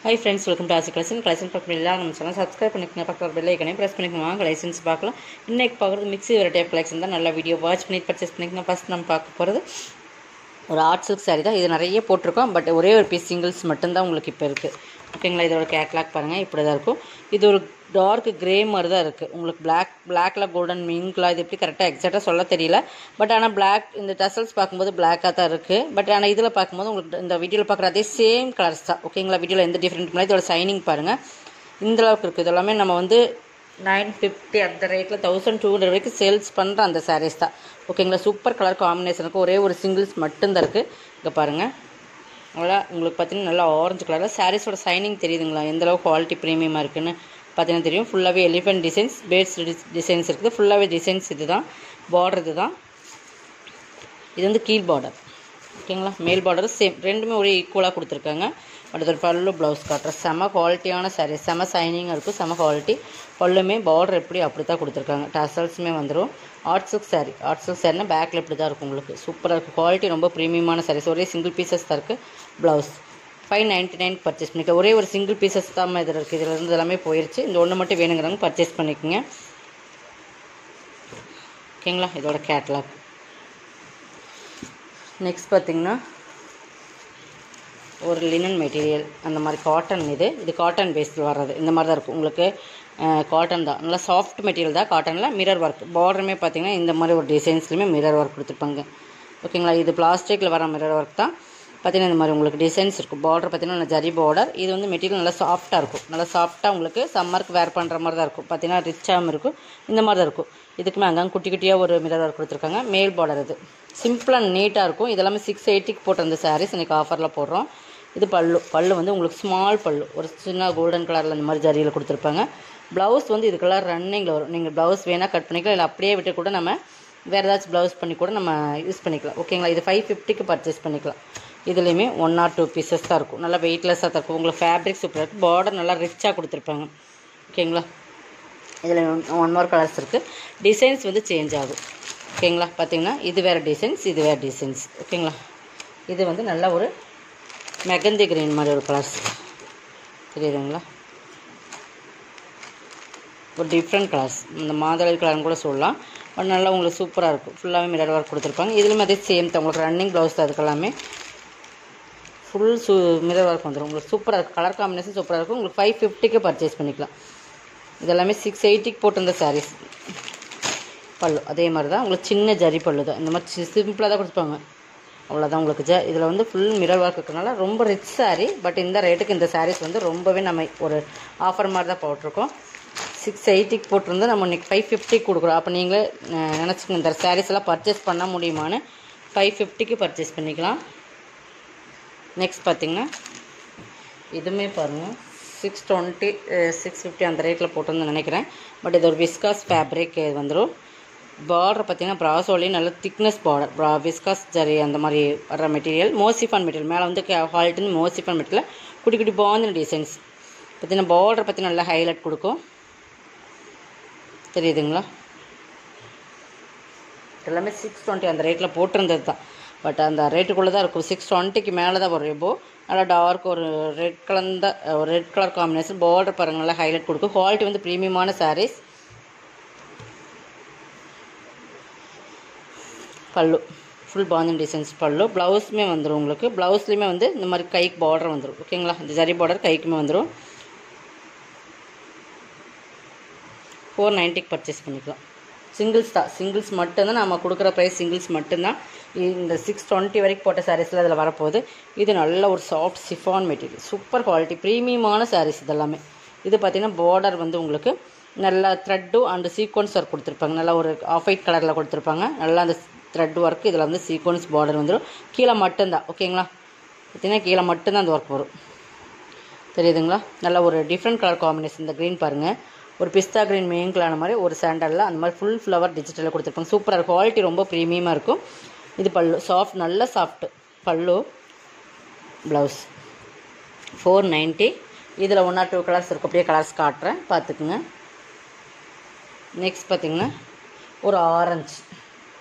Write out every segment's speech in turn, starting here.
high friends welcome to Aasi collection collection பார்க்க எல்லாம் நம்ம சேனல் சப்ஸ்கிரைப் பண்ணிக்கங்க பக்கத்தில் பெல் ஐக்கனே ப்ரெஸ் பண்ணிக்கணும் வாங்க லைசன்ஸ் பார்க்கலாம் இன்னைக்கு பார்க்குறது மிக்ஸி வெரைட்டி ஆஃப் கலெக்ஷன் தான் நல்லா வீடியோ வாட்ச் பண்ணி பர்ச்சேஸ் பண்ணிக்கணும் ஃபஸ்ட் நம்ம பார்க்க போகிறது ஒரு ஆர்ட் சில்க் saree தான் இது நிறைய போட்டிருக்கோம் பட் ஒரே ஒரு பீஸ் சிங்கிள்ஸ் மட்டும்தான் உங்களுக்கு இப்போ இருக்குது ஓகேங்களா இதோட கேட்லாக் பாருங்கள் இப்படி தான் இருக்கும் இது ஒரு டார்க் கிரே மாதிரி தான் இருக்குது உங்களுக்கு பிளாக் பிளாக்ல கோல்டன் மிங்க்லாம் இது எப்படி கரெக்டாக எக்ஸாக்டாக சொல்ல தெரியல பட் ஆனால் பிளாக் இந்த டசல்ஸ் பார்க்கும்போது பிளாக்காக தான் இருக்குது பட் ஆனால் இதில் பார்க்கும்போது உங்களுக்கு இந்த வீடியோவில் பார்க்குற அதே சேம் கலர்ஸ் தான் ஓகேங்களா வீடியோவில் எந்த டிஃப்ரெண்ட் இல்லை இதோட சைனிங் பாருங்கள் இந்த அளவுக்கு இருக்குது இதெல்லாமே நம்ம வந்து நைன் ஃபிஃப்டி அந்த ரேட்டில் தௌசண்ட் டூ ஹண்ட்ரட் வரைக்கும் சேல்ஸ் பண்ணுற அந்த சாரீஸ் தான் ஓகேங்களா சூப்பர் கலர் காம்பினேஷன் இருக்குது ஒரே ஒரு சிங்கிள்ஸ் மட்டும்தான் இருக்குது இங்கே பாருங்கள் அவ்வளோ உங்களுக்கு பார்த்தீங்கன்னா நல்லா ஆரஞ்சு கலரில் சாரீஸோட சைனிங் தெரியுதுங்களா எந்த அளவுக்கு குவாலிட்டி ப்ரீமியமாக இருக்குன்னு பார்த்தீங்கன்னா தெரியும் ஃபுல்லாகவே எலிஃபென்ட் டிசைன்ஸ் பேட்ஸ் டிசைன்ஸ் இருக்குது ஃபுல்லாகவே டிசைன்ஸ் இது தான் பார்டர் இது தான் இது வந்து கீழ் பார்டர் ஓகேங்களா மேல் பார்டர் சேம் ரெண்டுமே ஒரே ஈக்குவலாக கொடுத்துருக்காங்க பட் இது பல்லு ப்ளவுஸ் காட்டுற செம குவாலிட்டியான saree செம சைனிங்காக இருக்கும் செம குவாலிட்டி பல்லுமே பார்டர் எப்படி அப்படி தான் கொடுத்துருக்காங்க டசல்ஸுமே வந்துடும் art silk saree art silk சாரினா பேக்கில் இப்படி தான் இருக்கும் உங்களுக்கு சூப்பராக இருக்குது குவாலிட்டி ரொம்ப ப்ரீமியமான sarees ஒரே சிங்கிள் பீசஸ் தான் இருக்குது blouse five ninety nine purchase பண்ணிக்க ஒரே ஒரு சிங்கிள் பீசஸ் தான் இதில் இருக்குது இதில் இருந்து எல்லாமே போயிடுச்சு இந்த ஒன்று மட்டும் வேணுங்கிறவங்க பர்ச்சேஸ் பண்ணிக்கோங்க ஓகேங்களா இதோட கேட்லாக் நெக்ஸ்ட் பார்த்தீங்கன்னா ஒரு லினன் மெட்டீரியல் அந்த மாதிரி காட்டன் இது இது காட்டன் பேஸில் வர்றது இந்த மாதிரி தான் இருக்கும் உங்களுக்கு காட்டன் தான் நல்லா சாஃப்ட் மெட்டீரியல் தான் காட்டனில் மிரர் ஒர்க் பார்டருமே பார்த்தீங்கன்னா இந்த மாதிரி ஒரு டிசைன்ஸ்லையுமே மிரர் ஒர்க் கொடுத்துருப்பாங்க ஓகேங்களா இது பிளாஸ்டிக்கில் வர மிரர் ஒர்க் தான் பார்த்தீங்கன்னா இந்த மாதிரி உங்களுக்கு டிசைன்ஸ் இருக்கும் பார்டர் பார்த்தீங்கன்னா நல்லா ஜரி பார்டர் இது வந்து மெட்டீரியல் நல்லா சாஃப்ட்டாக இருக்கும் நல்லா சாஃப்ட்டாக உங்களுக்கு சம்மருக்கு வேர் பண்ணுற மாதிரி தான் இருக்கும் பார்த்தீங்கன்னா ரிச்சாகவும் இருக்கும் இந்த மாதிரி தான் இருக்கும் இதுக்குமே அங்கங்கே குட்டி குட்டியாக ஒரு மிரர் ஒர்க் கொடுத்துருக்காங்க மேல் பார்டர் இது சிம்பிளாக நீட்டாக இருக்கும் இதெல்லாமே சிக்ஸ் எயிட்டிக்கு போட்டிருந்த சாரீஸ் இன்றைக்கி ஆஃபரில் போடுறோம் இது பல்லு பல்லு வந்து உங்களுக்கு ஸ்மால் பல்லு ஒரு சின்ன கோல்டன் கலரில் இந்த மாதிரி ஜரியில் கொடுத்துருப்பாங்க ப்ளவுஸ் வந்து இதுக்கெல்லாம் ரன்னிங்கில் வரும் நீங்கள் ப்ளவுஸ் வேணால் கட் பண்ணிக்கலாம் இல்லை அப்படியே விட்டு கூட நம்ம வேறு ஏதாச்சும் ப்ளவுஸ் பண்ணி கூட நம்ம யூஸ் பண்ணிக்கலாம் ஓகேங்களா இது ஃபைவ் ஃபிஃப்டிக்கு பர்ச்சேஸ் பண்ணிக்கலாம் இதுலேயுமே ஒன் ஆர் டூ பீசஸ் தான் இருக்கும் நல்லா வெயிட்லெஸ்ஸாக தான் இருக்கும் உங்களுக்கு ஃபேப்ரிக் சூப்பராக இருக்கும் பார்டர் நல்லா ரிச்சாக கொடுத்துருப்பாங்க ஓகேங்களா இதில் ஒன் மோர் கலர்ஸ் இருக்குது டிசைன்ஸ் வந்து சேஞ்ச் ஆகும் ஓகேங்களா பார்த்தீங்கன்னா இது வேறு டிசைன்ஸ் இது வேறு டிசைன்ஸ் ஓகேங்களா இது வந்து நல்ல ஒரு மெகந்தி கிரீன் மாதிரி ஒரு கலர்ஸ் தெரியுதுங்களா ஒரு டிஃப்ரெண்ட் கலர்ஸ் இந்த மாதளை கலர்னு கூட சொல்லலாம் பட் நல்லா உங்களுக்கு சூப்பராக இருக்கும் ஃபுல்லாகவே மிரர் ஒர்க் கொடுத்துருப்பாங்க இதுலேயுமே அதே சேம் தான் உங்களுக்கு ரன்னிங் ப்ளவுஸ் தான் அதுக்கெல்லாமே ஃபுல் சூ மிரர் ஒர்க் வந்துடும் உங்களுக்கு சூப்பராக இருக்கும் கலர் காம்பினேஷன் சூப்பராக இருக்கும் உங்களுக்கு ஃபைவ் ஃபிஃப்டிக்கு பர்ச்சேஸ் பண்ணிக்கலாம் இதெல்லாமே சிக்ஸ் எயிட்டிக்கு போட்டிருந்த சாரீஸ் பல்லு அதே மாதிரி தான் உங்களுக்கு சின்ன ஜரி பல்லு தான் இந்த மாதிரி சிம்பிளாக தான் கொடுத்துப்பாங்க அவ்வளோதான் உங்களுக்கு ஜ இதில் வந்து ஃபுல் மிரர் ஒர்க் இருக்கிறனால ரொம்ப ரிச் சாரீ பட் இந்த ரேட்டுக்கு இந்த சாரீஸ் வந்து ரொம்பவே நம்ம ஒரு ஆஃபர் மாதிரி தான் போட்டிருக்கோம் சிக்ஸ் எயிட்டிக்கு போட்டிருந்து நம்ம இன்றைக்கி ஃபைவ் ஃபிஃப்டிக்கு கொடுக்குறோம் அப்போ நீங்களே நினச்சிக்கோங்க இந்த சாரீஸ் எல்லாம் பர்ச்சேஸ் பண்ண முடியுமான்னு ஃபைவ் ஃபிஃப்டிக்கு பர்ச்சேஸ் பண்ணிக்கலாம் நெக்ஸ்ட் பார்த்திங்கன்னா இதுவுமே பாருங்கள் சிக்ஸ் டுவெண்ட்டி சிக்ஸ் ஃபிஃப்டி அந்த ரேட்டில் போட்டிருந்து நினைக்கிறேன் பட் இது ஒரு விஸ்காஸ் ஃபேப்ரிக் வந்துடும் பார்டர் பார்த்தீங்கன்னா ப்ராசோலையும் நல்ல திக்னஸ் பார்டர் ப்ரா விஸ்காஸ் ஜரி அந்த மாதிரி வர்ற மெட்டீரியல் மோசிஃபான் மெட்டீரியல் மேலே வந்து ஹால்ட்டுன்னு மோசிஃபான் மெட்டீரியல் குட்டி குட்டி பாந்தின டிசைன்ஸ் பார்த்தீங்கன்னா பார்டர் பற்றி நல்லா ஹைலைட் கொடுக்கும் தெரியுதுங்களா எல்லாமே சிக்ஸ் டுவெண்ட்டி அந்த ரேட்டில் போட்டிருந்தது தான் பட் அந்த ரேட்டுக்குள்ளே தான் இருக்கும் சிக்ஸ் டுவெண்ட்டிக்கு மேலே தான் வரும் இப்போ நல்லா டார்க் ஒரு ரெட் கலந்த ஒரு ரெட் கலர் காம்பினேஷன் பார்டர் பாருங்க நல்லா ஹைலைட் கொடுக்கும் குவாலிட்டி வந்து ப்ரீமியமான சாரீஸ் பல்லு ஃபுல் பாந்தன் டிசைன்ஸ் பல்லு ப்ளவுஸுமே வந்துடும் உங்களுக்கு ப்ளவுஸ்லேயுமே வந்து இந்த மாதிரி கைக்கு பார்டர் வந்துடும் ஓகேங்களா இந்த ஜரி பார்டர் கைக்குமே வந்துடும் ஃபோர் நைன்ட்டிக்கு பர்ச்சேஸ் பண்ணிக்கலாம் சிங்கிள்ஸ் தான் சிங்கிள்ஸ் மட்டும்தான் நம்ம கொடுக்குற ப்ரைஸ் சிங்கிள்ஸ் மட்டும்தான் இந்த சிக்ஸ் டுவெண்ட்டி வரைக்கும் போட்ட சாரீஸில் அதில் வரப்போகுது இது நல்ல ஒரு soft chiffon material super quality ப்ரீமியமான சாரீஸ் இதெல்லாமே இது பார்த்திங்கன்னா பார்டர் வந்து உங்களுக்கு நல்லா த்ரெட்டும் அண்டு சீக்வன்ஸ் ஒர்க் கொடுத்துருப்பாங்க நல்லா ஒரு ஆஃப் ஒயிட் கலரில் கொடுத்துருப்பாங்க நல்லா அந்த த்ரெட் ஒர்க் இதில் வந்து சீக்வன்ஸ் பார்டர் வந்துடும் கீழே மட்டும்தான் ஓகேங்களா பார்த்தீங்கன்னா கீழே மட்டும்தான் அந்த ஒர்க் வரும் தெரியுதுங்களா நல்ல ஒரு டிஃப்ரெண்ட் கலர் காம்பினேஷன் இந்த க்ரீன் பாருங்கள் ஒரு பிஸ்தா க்ரீன் மெயின் கலர் மாதிரி ஒரு சாண்டலில் அந்த மாதிரி ஃபுல் ஃப்ளவர் டிஜிட்டலில் கொடுத்துருப்பாங்க சூப்பராக இருக்கும் குவாலிட்டி ரொம்ப ப்ரீமியமாக இருக்கும் இது பல்லு சாஃப்ட் நல்ல சாஃப்ட் பல்லு ப்ளவுஸ் ஃபோர் நைன்ட்டி இதில் ஒன் ஆர் டூ கலர்ஸ் இருக்கும் அப்படியே கலர்ஸ் காட்டுறேன் பார்த்துக்குங்க நெக்ஸ்ட் பார்த்திங்கன்னா ஒரு ஆரஞ்சு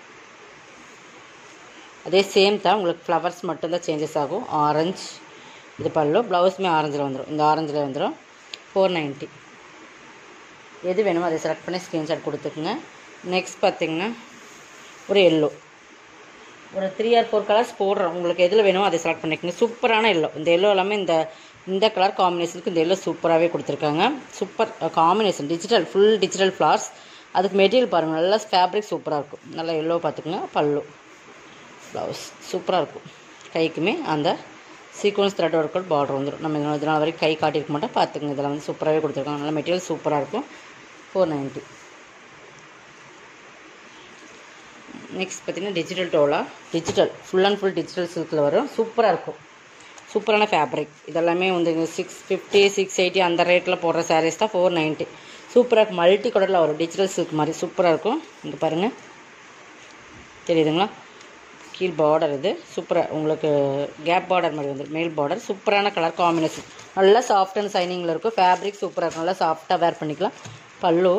அதே சேம் தான் உங்களுக்கு ஃப்ளவர்ஸ் மட்டும்தான் சேஞ்சஸ் ஆகும் ஆரஞ்சு இது பல்லு ப்ளவுஸுமே ஆரஞ்சில் வந்துடும் இந்த ஆரஞ்சில் வந்துடும் ஃபோர் நைன்ட்டி எது வேணுமோ அதை செலக்ட் பண்ணி ஸ்க்ரீன்ஷாட் கொடுத்துக்குங்க நெக்ஸ்ட் பார்த்தீங்கன்னா ஒரு எல்லோ ஒரு த்ரீ ஆர் ஃபோர் கலர்ஸ் போடுறோம் உங்களுக்கு எதில் வேணுமோ அதை செலக்ட் பண்ணிக்கோங்க சூப்பரான எல்லோ இந்த எல்லோ எல்லாமே இந்த இந்த கலர் காம்பினேஷனுக்கு இந்த எல்லோ சூப்பராகவே கொடுத்துருக்காங்க super combination digital full digital florals அதுக்கு மெட்டீரியல் பாருங்கள் நல்லா ஃபேப்ரிக் சூப்பராக இருக்கும் நல்லா எல்லோ பார்த்துக்குங்க பல்லு ப்ளவுஸ் சூப்பராக இருக்கும் கைக்குமே அந்த சீக்வன்ஸ் த்ரெட் ஒர்க் பார்டர் வந்துடும் நம்ம இதனால் இதனால் வரைக்கும் கை காட்டியிருக்க மாட்டோம் பார்த்துக்குங்க இதெல்லாம் வந்து சூப்பராகவே கொடுத்துருக்காங்க நல்ல மெட்டீரியல் சூப்பராக இருக்கும் ஃபோர் நைன்ட்டி நெக்ஸ்ட் பார்த்தீங்கன்னா digital dola digital full and full digital சில்கில் வரும் சூப்பராக இருக்கும் சூப்பரான ஃபேப்ரிக் இதெல்லாமே வந்து சிக்ஸ் ஃபிஃப்டி சிக்ஸ் எயிட்டி அந்த ரேட்டில் போடுற சாரீஸ் தான் ஃபோர் நைன்ட்டி சூப்பராக இருக்கும் மல்டி கலரில் வரும் டிஜிட்டல் சில்க் மாதிரி சூப்பராக இருக்கும் இங்கே பாருங்கள் தெரியுதுங்களா கீழ் பார்டர் இது சூப்பராக உங்களுக்கு கேப் பார்டர் மாதிரி வந்துடும் மேல் பார்டர் சூப்பரான கலர் காம்பினேஷன் நல்லா சாஃப்ட் அண்ட் சைனிங்கில் இருக்கும் ஃபேப்ரிக் சூப்பராக இருக்கும் நல்லா சாஃப்டாக வேர் பண்ணிக்கலாம் பல்லு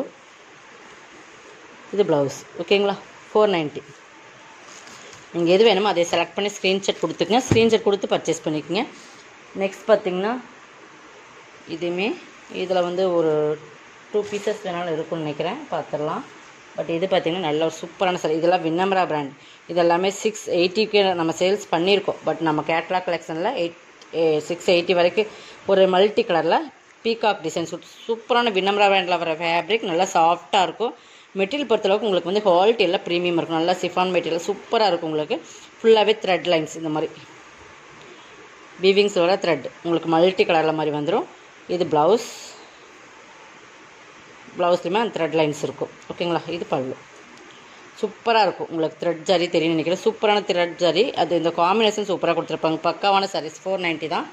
இது ப்ளவுஸ் ஓகேங்களா ஃபோர் நைன்ட்டி நீங்கள் எது வேணுமோ அதை செலக்ட் பண்ணி ஸ்க்ரீன்ஷாட் கொடுத்துக்குங்க ஸ்க்ரீன்ஷாட் கொடுத்து பர்ச்சேஸ் பண்ணிக்கோங்க நெக்ஸ்ட் பார்த்தீங்கன்னா இதுவுமே இதில் வந்து ஒரு டூ பீசஸ் வேணாலும் இருக்கும்னு நினைக்கிறேன் பார்த்துடலாம் பட் இது பார்த்திங்கன்னா நல்ல ஒரு சூப்பரான சாரி இதெல்லாம் வின்னமரா பிராண்ட் இதெல்லாமே சிக்ஸ் எயிட்டிக்கு நம்ம சேல்ஸ் பண்ணியிருக்கோம் பட் நம்ம கேட்லாக் கலெக்ஷனில் எயிட் சிக்ஸ் எயிட்டி வரைக்கும் ஒரு மல்டி கலரில் பீகாக் டிசைன் சூப்பரான வின்னமரா பிராண்டில் வர ஃபேப்ரிக் நல்லா சாஃப்டாக இருக்கும் மெட்டீரியல் பொறுத்தளவுக்கு உங்களுக்கு வந்து குவாலிட்டி எல்லாம் ப்ரீமியம் இருக்கும் நல்லா சிஃபான் மெட்டீரியல் சூப்பராக இருக்கும் உங்களுக்கு ஃபுல்லாகவே த்ரெட் லைன்ஸ் இந்த மாதிரி வீவிங்ஸோட த்ரெட் உங்களுக்கு மல்டி கலரில் மாதிரி வந்துடும் இது ப்ளவுஸ் ப்ளவுஸ்லையுமே அந்த த்ரெட் லைன்ஸ் இருக்கும் ஓகேங்களா இது பல்லு சூப்பராக இருக்கும் உங்களுக்கு த்ரெட் ஜரி தெரியும் நினைக்கிறேன் சூப்பரான த்ரெட் ஜரி அது இந்த காம்பினேஷன் சூப்பராக கொடுத்துருப்பாங்க பக்காவான சாரீஸ் ஃபோர் நைன்ட்டி தான்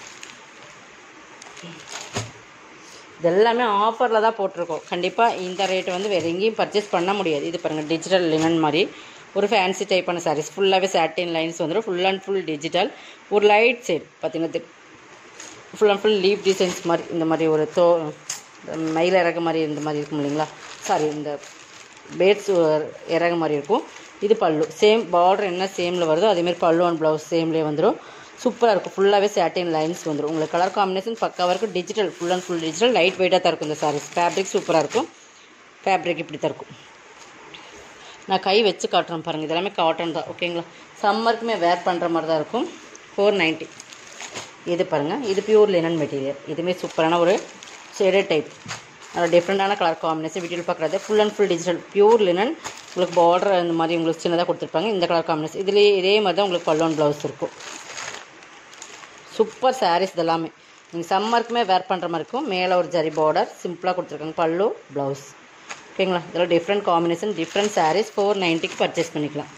இது எல்லாமே ஆஃபரில் தான் போட்டிருக்கோம் கண்டிப்பாக இந்த ரேட்டு வந்து வேறு எங்கேயும் பர்ச்சேஸ் பண்ண முடியாது இது பாருங்கள் டிஜிட்டல் லினன் மாதிரி ஒரு ஃபேன்சி டைப்பான சாரீஸ் ஃபுல்லாகவே சாட்டின் லைன்ஸ் வந்துடும் ஃபுல் அண்ட் ஃபுல் டிஜிட்டல் ஒரு லைட் சைடு பார்த்தீங்கன்னா full and full leaf designs மாதிரி இந்த மாதிரி ஒரு தோ மயில் இறகு மாதிரி இந்த மாதிரி இருக்கும் இல்லைங்களா சாரி இந்த பேட்ஸ் இறகு மாதிரி இருக்கும் இது பல்லு சேம் பார்டர் என்ன சேமில் வருதோ அதேமாரி பல்லு அண்ட் ப்ளவுஸ் சேம்லேயே வந்துடும் சூப்பராக இருக்கும் ஃபுல்லாகவே சாட்டின் லைன்ஸ் வந்துடும் உங்களுக்கு கலர் காம்பினேஷன் பக்காவாக இருக்கும் digital full and full digital light வெயிட்டாக தான் இருக்கும் இந்த சாரீஸ் ஃபேப்ரிக் சூப்பராக இருக்கும் ஃபேப்ரிக் இப்படி தான் இருக்கும் நான் கை வச்சு காட்டுறேன் பாருங்கள் இதெல்லாமே காட்டன் தான் ஓகேங்களா சம்மருக்குமே வேர் பண்ணுற மாதிரி தான் இருக்கும் ஃபோர் நைன்ட்டி இது பாருங்கள் இது பியூர் லினன் மெட்டீரியல் இதுவுமே சூப்பரான ஒரு ஷேடட் டைப் நல்லா டிஃப்ரெண்ட்டான கலர் காம்பினேஷன் வீடியோ பார்க்குறது full and full digital pure linen உங்களுக்கு பார்டர் இந்த மாதிரி உங்களுக்கு சின்னதாக கொடுத்துருப்பாங்க இந்த கலர் காம்பினேஷன் இதுலேயே இதே மாதிரி தான் உங்களுக்கு பல்லோன் ப்ளவுஸ் இருக்கும் சூப்பர் சாரீஸ் இதெல்லாமே நீங்கள் சம்மருக்குமே வேர் பண்ணுற மாதிரி இருக்கும் மேலே ஒரு ஜரி பார்டர் சிம்பிளாக கொடுத்துருக்காங்க பல்லு ப்ளவுஸ் ஓகேங்களா இதெல்லாம் different combination different sarees four நைன்ட்டிக்கு பர்ச்சேஸ் பண்ணிக்கலாம்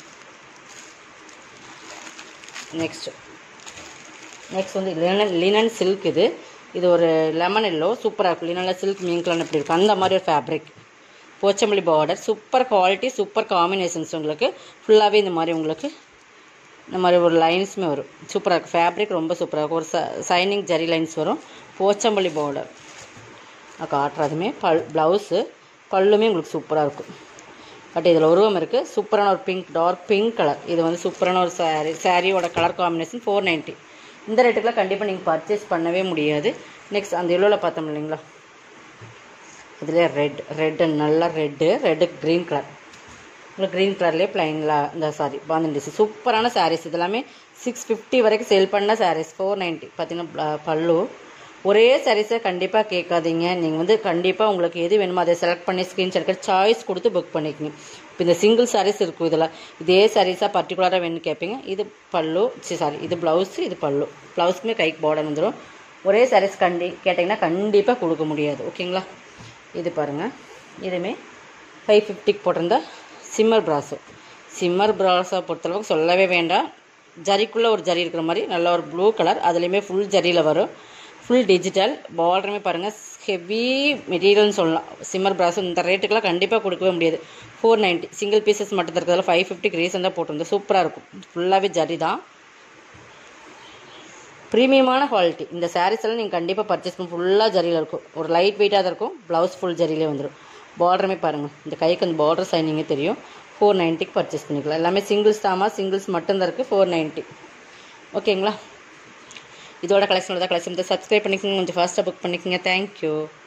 நெக்ஸ்ட்டு நெக்ஸ்ட் வந்து லினன் லினன் சில்க் இது இது ஒரு லெமன் எல்லோ சூப்பராக இருக்கும் லினனில் சில்க் மீன்கலாம் எப்படி இருக்கும் அந்த மாதிரி ஒரு fabric Pochampally border super quality super combinations உங்களுக்கு ஃபுல்லாகவே இந்த மாதிரி உங்களுக்கு இந்த மாதிரி ஒரு லைன்ஸுமே வரும் சூப்பராக இருக்கும் ஃபேப்ரிக் ரொம்ப சூப்பராக இருக்கும் ஒரு ச சைனிங் ஜரி லைன்ஸ் வரும் போச்சம்பள்ளி பார்டர் நான் காட்டுறதுமே பல் ப்ளவுஸு பல்லுமே உங்களுக்கு சூப்பராக இருக்கும் பட் இதில் உருவம் இருக்குது சூப்பரான ஒரு பிங்க் டார்க் பிங்க் கலர் இது வந்து சூப்பரான ஒரு சாரீ சாரியோட கலர் காம்பினேஷன் ஃபோர் நைன்ட்டி இந்த ரேட்டுக்குலாம் கண்டிப்பாக நீங்கள் பர்ச்சேஸ் பண்ணவே முடியாது நெக்ஸ்ட் அந்த எல்லோவில் பார்த்தோம் இல்லைங்களா இதில் ரெட் ரெட்டு நல்லா ரெட்டு ரெட்டு க்ரீன் கலர் உங்களுக்கு க்ரீன் கலர்லேயே பிளைனில் இந்த சாரி பாந்தன் டிசைன் சூப்பரான சாரீஸ் இதெல்லாமே சிக்ஸ் ஃபிஃப்டி வரைக்கும் சேல் பண்ண சாரீஸ் ஃபோர் நைன்ட்டி பார்த்தீங்கன்னா பல்லு ஒரே சாரீஸை கண்டிப்பாக கேட்காதீங்க நீங்கள் வந்து கண்டிப்பாக உங்களுக்கு எது வேணுமோ அதை செலக்ட் பண்ணி ஸ்க்ரீன்ஷாட் எடுத்து சாய்ஸ் கொடுத்து புக் பண்ணிக்கோங்க இப்போ இந்த சிங்கிள் சாரீஸ் இருக்கும் இதில் இதே சாரீஸாக பர்டிகுலராக வேணும்னு கேட்பீங்க இது பல்லு சாரி இது ப்ளவுஸு இது பல்லு ப்ளவுஸ்க்குமே கைக்கு பார்டர் வந்துடும் ஒரே சாரீஸ் கண்டி கேட்டிங்கன்னா கண்டிப்பாக கொடுக்க முடியாது ஓகேங்களா இது பாருங்கள் இதுவுமே ஃபைவ் ஃபிஃப்டிக்கு போட்டிருந்த சிம்மர் ப்ராஸோ சிம்மர் ப்ராஸை பொறுத்தளவுக்கு சொல்லவே வேண்டாம் ஜரிக்குள்ளே ஒரு ஜரி இருக்கிற மாதிரி நல்ல ஒரு ப்ளூ கலர் அதுலேயுமே ஃபுல் ஜரியில் வரும் ஃபுல் டிஜிட்டல் பார்டருமே பாருங்கள் ஹெவி மெட்டீரியல்னு சொல்லலாம் சிம்மர் ப்ராஸோ இந்த ரேட்டுக்கெலாம் கண்டிப்பாக கொடுக்கவே முடியாது ஃபோர் நைன்ட்டி சிங்கிள் பீசஸ் மட்டும் இருக்கிறதுல ஃபைவ் ஃபிஃப்டிக்கு ரீசன் தான் போட்டிருந்தோம் சூப்பராக இருக்கும் ஃபுல்லாகவே ஜரி தான் ப்ரீமியமான குவாலிட்டி இந்த சாரீஸ் எல்லாம் நீங்கள் கண்டிப்பாக பர்ச்சேஸ் பண்ண ஃபுல்லாக ஜரியில் இருக்கும் ஒரு லைட் வெயிட்டாக தான் இருக்கும் ப்ளவுஸ் ஃபுல் ஜரியிலே வந்துடும் பார்டருமே பாருங்கள் இந்த கைக்கு அந்த பார்டர் சைனிங்கே தெரியும் ஃபோர் நைன்ட்டிக்கு பர்ச்சேஸ் பண்ணிக்கலாம் எல்லாமே சிங்கிள்ஸ் தாமா சிங்கிள்ஸ் மட்டும்தான் இருக்குது ஃபோர் நைன்ட்டி ஓகேங்களா இதோட கலெக்ஷனோட தான் கலெக்ஷன் சப்ஸ்கிரைப் பண்ணிக்கோங்க கொஞ்சம் ஃபாஸ்ட்டாக புக் பண்ணிக்கோங்க தேங்க்யூ